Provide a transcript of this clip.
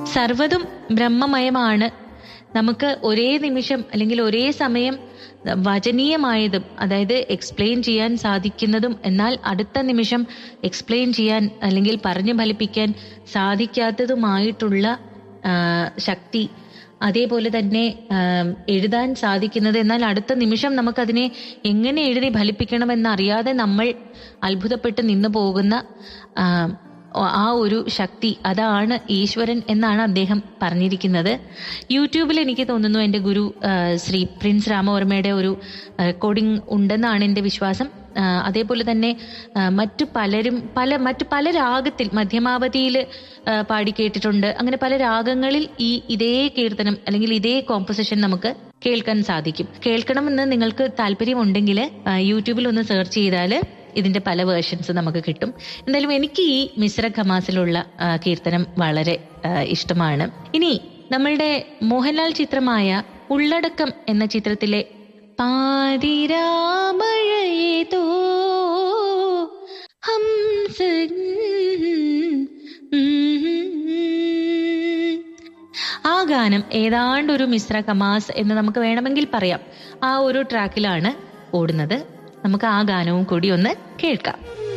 സർവ്വതും ബ്രഹ്മമയമാണ് നമുക്ക് ഒരേ നിമിഷം അല്ലെങ്കിൽ ഒരേ സമയം വചനീയമായതും അതായത് എക്സ്പ്ലെയിൻ ചെയ്യാൻ സാധിക്കുന്നതും എന്നാൽ അടുത്ത നിമിഷം എക്സ്പ്ലെയിൻ ചെയ്യാൻ അല്ലെങ്കിൽ പറഞ്ഞു ഫലിപ്പിക്കാൻ സാധിക്കാത്തതുമായിട്ടുള്ള ആ, ശക്തി അതേപോലെ തന്നെ ആ, എഴുതാൻ സാധിക്കുന്നത് എന്നാൽ അടുത്ത നിമിഷം നമുക്കതിനെ എങ്ങനെ എഴുതി ഫലിപ്പിക്കണമെന്ന് അറിയാതെ നമ്മൾ അത്ഭുതപ്പെട്ട് നിന്നു പോകുന്ന ആ, ആ ഒരു ശക്തി അതാണ് ഈശ്വരൻ എന്നാണ് അദ്ദേഹം പറഞ്ഞിരിക്കുന്നത് യൂട്യൂബിൽ എനിക്ക് തോന്നുന്നു എൻ്റെ ഗുരു ആ, ശ്രീ പ്രിൻസ് രാമവർമ്മയുടെ ഒരു റെക്കോർഡിംഗ് ഉണ്ടെന്നാണ് എൻ്റെ വിശ്വാസം ആ, അതേപോലെ തന്നെ ആ, മറ്റു പലരും പല മറ്റു പല രാഗത്തിൽ മധ്യമാവധിയിൽ പാടി കേട്ടിട്ടുണ്ട് അങ്ങനെ പല രാഗങ്ങളിൽ ഈ ഇതേ കീർത്തനം അല്ലെങ്കിൽ ഇതേ കോമ്പോസിഷൻ നമുക്ക് കേൾക്കാൻ സാധിക്കും കേൾക്കണമെന്ന് നിങ്ങൾക്ക് താല്പര്യമുണ്ടെങ്കിൽ ആ, യൂട്യൂബിൽ ഒന്ന് സെർച്ച് ചെയ്താൽ ഇതിന്റെ പല വേർഷൻസ് നമുക്ക് കിട്ടും എന്തായാലും എനിക്ക് ഈ മിശ്ര ഖമാസിലുള്ള ആ, കീർത്തനം വളരെ ആ, ഇഷ്ടമാണ് ഇനി നമ്മളുടെ മോഹൻലാൽ ചിത്രമായ ഉള്ളടക്കം എന്ന ചിത്രത്തിലെ പാതിരാമഴയേതോ ഹംസ ആ ഗാനം ഏതാണ്ട് ഒരു മിശ്ര കമാസ് എന്ന് നമുക്ക് വേണമെങ്കിൽ പറയാം ആ ഒരു ട്രാക്കിലാണ് ഓടുന്നത് നമുക്ക് ആ ഗാനവും കൂടി ഒന്ന് കേൾക്കാം